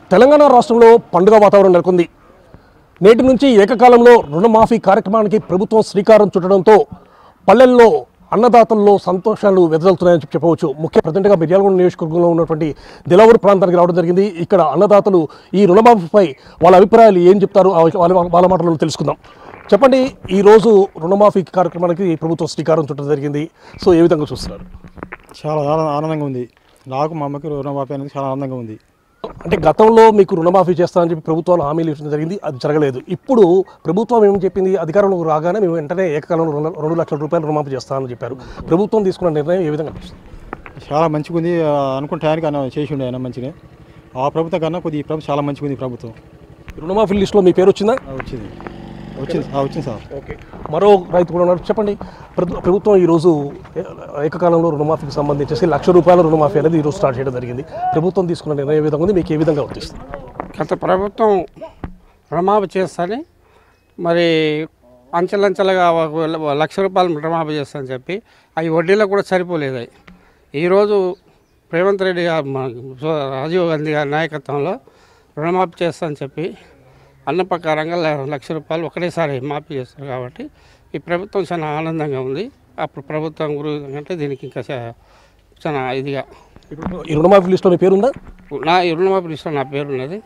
తెలంగాణ రాష్ట్రంలో పండుగ వాతావరణం నెలకొంది నేటి నుంచి ఏకకాలంలో రుణమాఫీ కార్యక్రమానికి ప్రభుత్వం శ్రీకారం చుట్టడంతో పల్లెల్లో అన్నదాతల్లో సంతోషాలు వెదజల్లుతున్నాయని చెప్పి చెప్పవచ్చు ముఖ్య ప్రజెంట్గా మిర్యాలగూడ నియోజకవర్గంలో ఉన్నటువంటి దిలవూరు ప్రాంతానికి రావడం జరిగింది ఇక్కడ అన్నదాతలు ఈ రుణమాఫీపై వాళ్ళ అభిప్రాయాలు ఏం చెప్తారు ఆ విషయం- వాళ్ళ వాళ్ళ మాటలను తెలుసుకుందాం చెప్పండి ఈ రోజు రుణమాఫీ కార్యక్రమానికి ప్రభుత్వం శ్రీకారం చుట్టడం జరిగింది సో ఏ విధంగా చూస్తున్నారు చాలా ఆన- ఆనందంగా ఉంది నాకు మా అమ్మకి రుణమాఫీ అనేది చాలా ఆనందంగా ఉంది అంటే గతంలో మీకు రుణమాఫీ చేస్తామని చెప్పి ప్రభుత్వాలు హామీలు ఇవ్వడం జరిగింది అది జరగలేదు ఇప్పుడు ప్రభుత్వం ఏం చెప్పింది అధికారంలోకి రాగానే మేము వెంటనే ఏకకాలంలో రెండు రెండు లక్షల రూపాయలు రుణమాఫీ చేస్తామని చెప్పారు ప్రభుత్వం తీసుకున్న నిర్ణయం ఏ విధంగా అనిపిస్తుంది? చాలా మంచిగా ఉంది ఆ, అనుకున్న టయానికి ఆయన చేసి ఉండే ఆయన మంచిగా ఆ ప్రభుత్వం కన్నా కొద్ది ఈ ప్రభుత్వం చాలా మంచిగా ఉంది ఈ ప్రభుత్వం రుణమాఫీ లిస్టులో మీ పేరు వచ్చిందా ఆ, వచ్చింది వచ్చింది ఆ, వచ్చింది సార్ ఓకే మరో రైతు కూడా ఉన్నారు చెప్పండి ప్రభు- ప్రభుత్వం ఈరోజు ఏ- ఏకకాలంలో రుణమాఫీకి సంబంధించేసి లక్ష రూపాయల రుణమాఫీ అనేది ఈరోజు స్టార్ట్ చేయడం జరిగింది ప్రభుత్వం తీసుకున్న నిర్ణయం ఏ విధంగా ఉంది మీకు ఏ విధంగా వర్తిస్తుంది గత ప్రభుత్వం రుణమాఫీ చేస్తాని మరి అంచెలంచెలుగా ఒక లక్ష రూపాయలు రుణమాఫీ చేస్తానని చెప్పి అవి వడ్డీలో కూడా సరిపోలేదు అవి ఈరోజు రేవంత్ రెడ్డి గారు మన సో- రాజీవ్ గాంధీ గారి నాయకత్వంలో రుణమాఫీ చేస్తానని చెప్పి అన్న ప్రకారంగా ల- లక్ష రూపాయలు ఒకటేసారి మాఫీ చేస్తారు కాబట్టి ఈ ప్రభుత్వం చాలా ఆనందంగా ఉంది అప్పుడు ప్రభుత్వం గురించి అంటే దీనికి ఇంకా చా- చాలా ఇదిగా ఇప్పుడు ఈ రుణమాఫీ లిస్టులో మీ పేరు ఉందా నా ఈ రుణమాఫీ లిస్టులో నా పేరు ఉన్నది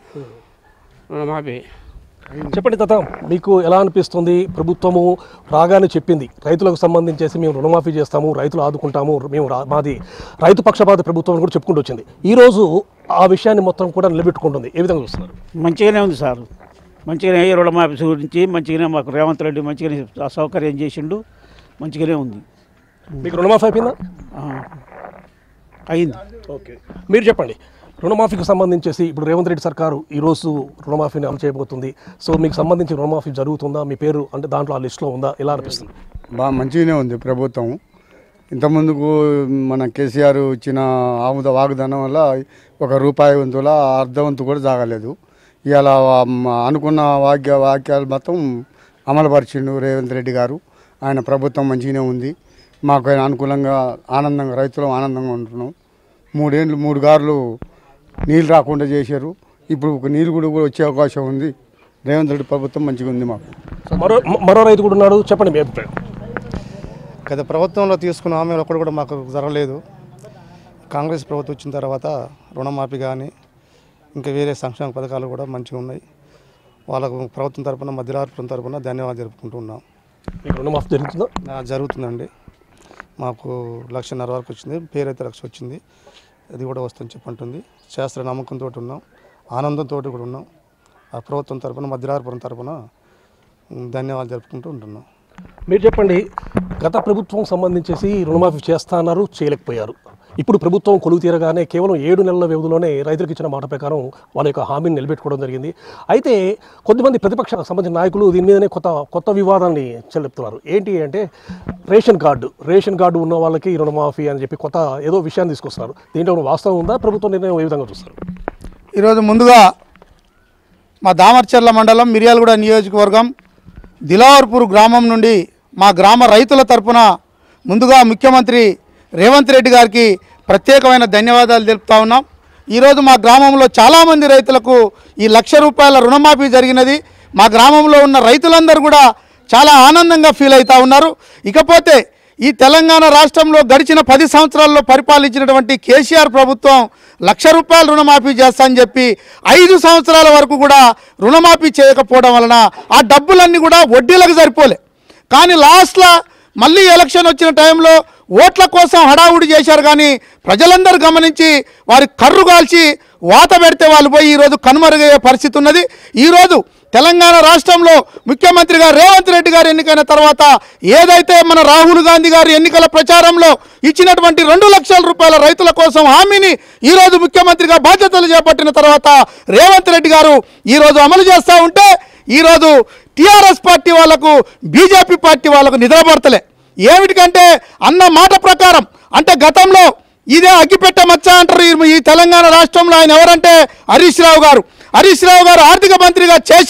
రుణమాఫీ చెప్పండి తాత మీకు ఎలా అనిపిస్తుంది ప్రభుత్వము రాగానే చెప్పింది రైతులకు సంబంధించేసి మేము రుణమాఫీ చేస్తాము రైతులు ఆదుకుంటాము మేము రా- మాది రైతు పక్షపాత ప్రభుత్వం అని కూడా చెప్పుకుంటూ వచ్చింది ఈ రోజు ఆ విషయాన్ని మొత్తం కూడా నిలబెట్టుకుంటుంది ఏ విధంగా చూస్తున్నారు మంచిగానే ఉంది సార్ మంచిగానే ఈ రుణమాఫీ గురించి మంచిగానే మాకు రేవంత్ రెడ్డి మంచిగానే ఆ సౌకర్యం చేసిండు మంచిగానే ఉంది మీకు రుణమాఫీ అయిపోయిందా ఆ, అయింది ఓకే మీరు చెప్పండి రుణమాఫీకి సంబంధించేసి ఇప్పుడు రేవంత్ రెడ్డి సర్కారు ఈ రోజు రుణమాఫీని అమలు చేయబోతుంది సో మీకు సంబంధించి రుణమాఫీ జరుగుతుందా మీ పేరు అంటే దాంట్లో ఆ లిస్టులో ఉందా ఎలా అనిపిస్తుంది బాగా మంచిగానే ఉంది ప్రభుత్వం ఇంతకుముందుకు మన కేసీఆర్ ఇచ్చిన ఆముద వాగ్దానం వల్ల ఒక రూపాయి వంతుల అర్ధవంతు కూడా జాగలేదు ఇలా అనుకున్న వాక్య వాక్యాలు మొత్తం అమలుపరిచిండు రేవంత్ రెడ్డి గారు ఆయన ప్రభుత్వం మంచిగానే ఉంది మాకు ఆయన అనుకూలంగా ఆనందంగా రైతులు ఆనందంగా ఉంటున్నాం మూడేళ్ళు మూడు గారులు నీళ్ళు రాకుండా చేశారు ఇప్పుడు ఒక నీళ్ళు కూడా కూడా వచ్చే అవకాశం ఉంది రేవంత్ రెడ్డి ప్రభుత్వం మంచిగా ఉంది మాకు సో మరో మరో రైతు కూడా ఉన్నాడు చెప్పండి మీ అభిప్రాయం గత ప్రభుత్వంలో తీసుకున్న హామీలు ఒక్కటి కూడా మాకు జరగలేదు కాంగ్రెస్ ప్రభుత్వం వచ్చిన తర్వాత రుణమాఫీ కానీ ఇంకా వేరే సంక్షేమ పథకాలు కూడా మంచిగా ఉన్నాయి వాళ్ళకు ప్రభుత్వం తరపున మధ్యరాపురం తరపున ధన్యవాదాలు జరుపుకుంటున్నాం మీకు రుణమాఫీ జరుగుతుందా ఆ, జరుగుతుందండి మాకు లక్షన్నర వరకు వచ్చింది పేరైతే లక్ష వచ్చింది అది కూడా వస్తుందని చెప్పంటుంది శాస్త్ర నమ్మకంతో ఉన్నాం ఆనందంతో కూడా ఉన్నాం ఆ ప్రభుత్వం తరపున మధ్యరాపురం తరపున ఉమ్, ధన్యవాదాలు జరుపుకుంటూ ఉంటున్నాం మీరు చెప్పండి గత ప్రభుత్వం సంబంధించేసి రుణమాఫీ చేస్తాన్నారు చేయలేకపోయారు ఇప్పుడు ప్రభుత్వం కొలువు తీరగానే కేవలం ఏడు నెలల వ్యవధిలోనే రైతులకు ఇచ్చిన మాట ప్రకారం వాళ్ళ యొక్క హామీని నిలబెట్టుకోవడం జరిగింది అయితే కొంతమంది ప్రతిపక్ష సంబంధించిన నాయకులు దీని మీదనే కొత్త కొత్త వివాదాన్ని చెల్లుపుతున్నారు ఏంటి అంటే రేషన్ కార్డు రేషన్ కార్డు ఉన్న వాళ్ళకి రుణమాఫీ అని చెప్పి కొత్త ఏదో విషయాన్ని తీసుకొస్తున్నారు దీంట్లో ఏమైనా వాస్తవం ఉందా ప్రభుత్వ నిర్ణయం ఏ విధంగా చూస్తారు ఈరోజు ముందుగా మా దామర్చర్ల మండలం మిర్యాలగూడ నియోజకవర్గం దిలావర్పూర్ గ్రామం నుండి మా గ్రామ రైతుల తరపున ముందుగా ముఖ్యమంత్రి రేవంత్ రెడ్డి గారికి ప్రత్యేకమైన ధన్యవాదాలు తెలుపుతా ఉన్నాం ఈరోజు మా గ్రామంలో చాలామంది రైతులకు ఈ లక్ష రూపాయల రుణమాఫీ జరిగినది మా గ్రామంలో ఉన్న రైతులందరూ కూడా చాలా ఆనందంగా ఫీల్ అవుతా ఉన్నారు ఇకపోతే ఈ తెలంగాణ రాష్ట్రంలో గడిచిన పది సంవత్సరాల్లో పరిపాలించినటువంటి కేసీఆర్ ప్రభుత్వం లక్ష రూపాయల రుణమాఫీ చేస్తా అని చెప్పి ఐదు సంవత్సరాల వరకు కూడా రుణమాఫీ చేయకపోవడం వలన ఆ డబ్బులన్నీ కూడా వడ్డీలకు సరిపోలే కానీ లాస్ట్లో మళ్ళీ ఎలక్షన్ వచ్చిన టైంలో ఓట్ల కోసం హడావుడి చేశారు కానీ ప్రజలందరూ గమనించి వారి కర్రు కాల్చి వాత పెడితే వాళ్ళు పోయి ఈరోజు కనుమరుగయ్యే పరిస్థితి ఉన్నది ఈరోజు తెలంగాణ రాష్ట్రంలో ముఖ్యమంత్రిగా రేవంత్ రెడ్డి గారు ఎన్నికైన తర్వాత ఏదైతే మన రాహుల్ గాంధీ గారు ఎన్నికల ప్రచారంలో ఇచ్చినటువంటి రెండు లక్షల రూపాయల రైతుల కోసం హామీని ఈరోజు ముఖ్యమంత్రిగా బాధ్యతలు చేపట్టిన తర్వాత రేవంత్ రెడ్డి గారు ఈరోజు అమలు చేస్తూ ఉంటే ఈరోజు టీఆర్ఎస్ పార్టీ వాళ్లకు బీజేపీ పార్టీ వాళ్లకు నిద్రపడతలే ఏమిటికంటే అన్న మాట ప్రకారం అంటే గతంలో ఇదే అగ్గిపెట్ట మచ్చ అంటారు ఈ- ఈ తెలంగాణ రాష్ట్రంలో ఆయన ఎవరంటే హరీష్ రావు గారు హరీష్ రావు గారు ఆర్థిక మంత్రిగా చేసి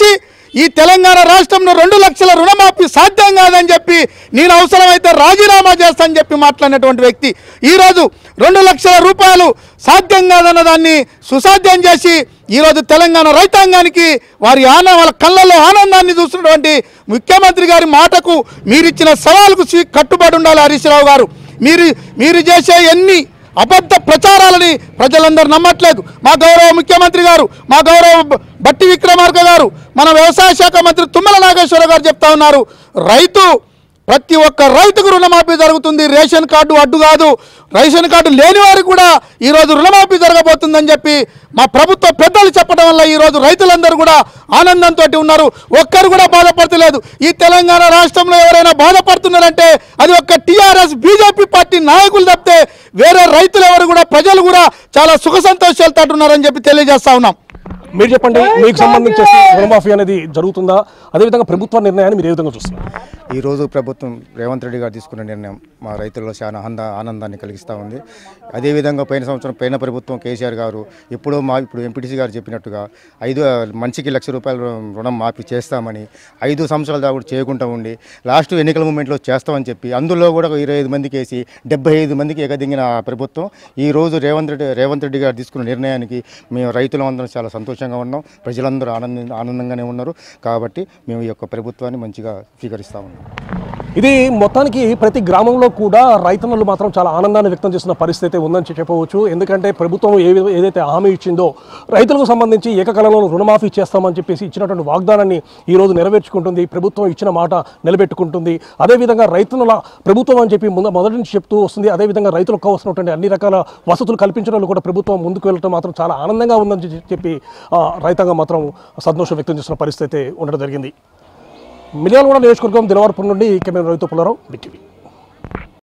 ఈ తెలంగాణ రాష్ట్రంలో రెండు లక్షల రుణమాఫీ సాధ్యం కాదని చెప్పి నేను అవసరమైతే రాజీనామా చేస్తానని చెప్పి మాట్లాడినటువంటి వ్యక్తి ఈరోజు రెండు లక్షల రూపాయలు సాధ్యం కాదన్న దాన్ని సుసాధ్యం చేసి ఈరోజు తెలంగాణ రైతాంగానికి వారి ఆన వాళ్ళ కళ్ళల్లో ఆనందాన్ని చూస్తున్నటువంటి ముఖ్యమంత్రి గారి మాటకు మీరిచ్చిన సవాలుకు స్వీ- కట్టుబడి ఉండాలి హరీష్ రావు గారు మీరు మీరు చేసే ఎన్ని అబద్ధ ప్రచారాలని ప్రజలందరూ నమ్మట్లేదు మా గౌరవ ముఖ్యమంత్రి గారు మా గౌరవ బ- బట్టి విక్రమార్క గారు మన వ్యవసాయ శాఖ మంత్రి తుమ్మల నాగేశ్వర గారు చెప్తా ఉన్నారు రైతు ప్రతి ఒక్క రైతుకు రుణమాఫీ జరుగుతుంది రేషన్ కార్డు అడ్డు కాదు రేషన్ కార్డు లేని వారికి కూడా ఈరోజు రుణమాఫీ జరగబోతుందని చెప్పి మా ప్రభుత్వ పెద్దలు చెప్పడం వల్ల ఈరోజు రైతులందరూ కూడా ఆనందంతో ఉన్నారు ఒక్కరు కూడా బాధపడతలేదు ఈ తెలంగాణ రాష్ట్రంలో ఎవరైనా బాధపడుతున్నారంటే అది ఒక్క టీఆర్ఎస్ బీజేపీ పార్టీ నాయకులు తప్పితే వేరే రైతులు ఎవరు కూడా ప్రజలు కూడా చాలా సుఖ సంతోషాలతో ఉన్నారని చెప్పి తెలియజేస్తా ఉన్నాం మీరు చెప్పండి మీకు సంబంధించి రుణమాఫీ అనేది జరుగుతుందా అదేవిధంగా ప్రభుత్వ నిర్ణయాన్ని మీరు ఏ విధంగా చూస్తున్నారు ఈరోజు ప్రభుత్వం రేవంత్ రెడ్డి గారు తీసుకున్న నిర్ణయం మా రైతుల్లో చాలా ఆనంద ఆనందాన్ని కలిగిస్తూ ఉంది అదేవిధంగా పోయిన సంవత్సరం పోయిన ప్రభుత్వం కేసీఆర్ గారు ఎప్పుడో మా ఇప్పుడు ఎంపీటీసీ గారు చెప్పినట్టుగా ఐదు మంచికి లక్ష రూపాయల రుణం మాఫీ చేస్తామని ఐదు సంవత్సరాల దాకా కూడా చేయకుండా ఉండి లాస్ట్ ఎన్నికల మూమెంట్లో చేస్తామని చెప్పి అందులో కూడా ఒక ఇరవై ఐదు మందికి వేసి డెబ్బై ఐదు మందికి ఎగదింగిన ఆ ప్రభుత్వం ఈ రోజు రేవంత్ రెడ్డి రేవంత్ రెడ్డి గారు తీసుకున్న నిర్ణయానికి మేము రైతులం అందరం చాలా సంతోషంగా ఉన్నాం ప్రజలందరూ ఆనంద ఆనందంగానే ఉన్నారు కాబట్టి మేము ఈ యొక్క ప్రభుత్వాన్ని మంచిగా స్వీకరిస్తా ఉన్నాం ఇది మొత్తానికి ప్రతి గ్రామంలో కూడా రైతన్నలు మాత్రం చాలా ఆనందాన్ని వ్యక్తం చేస్తున్న పరిస్థితి అయితే ఉందని చెప్పవచ్చు ఎందుకంటే ప్రభుత్వం ఏ విధ- ఏదైతే హామీ ఇచ్చిందో రైతులకు సంబంధించి ఏకకాలంలో రుణమాఫీ చేస్తామని చెప్పేసి ఇచ్చినటువంటి వాగ్దానాన్ని ఈ రోజు నెరవేర్చుకుంటుంది ప్రభుత్వం ఇచ్చిన మాట నిలబెట్టుకుంటుంది అదేవిధంగా రైతుల ప్రభుత్వం అని చెప్పి ముందు మొదటి నుంచి చెప్తూ వస్తుంది అదేవిధంగా రైతులకు కావాల్సినటువంటి అన్ని రకాల వసతులు కల్పించడంలో కూడా ప్రభుత్వం ముందుకు వెళ్ళడం మాత్రం చాలా ఆనందంగా ఉందని చెప్పి- చెప్పి ఆ, రైతాంగం మాత్రం సంతోషం వ్యక్తం చేస్తున్న పరిస్థితి అయితే ఉండడం జరిగింది మిర్యాలగూడ నియోజకవర్గం దిలవారపురం నుండి కెమెరా రైతు పుల్లారావు బిటివి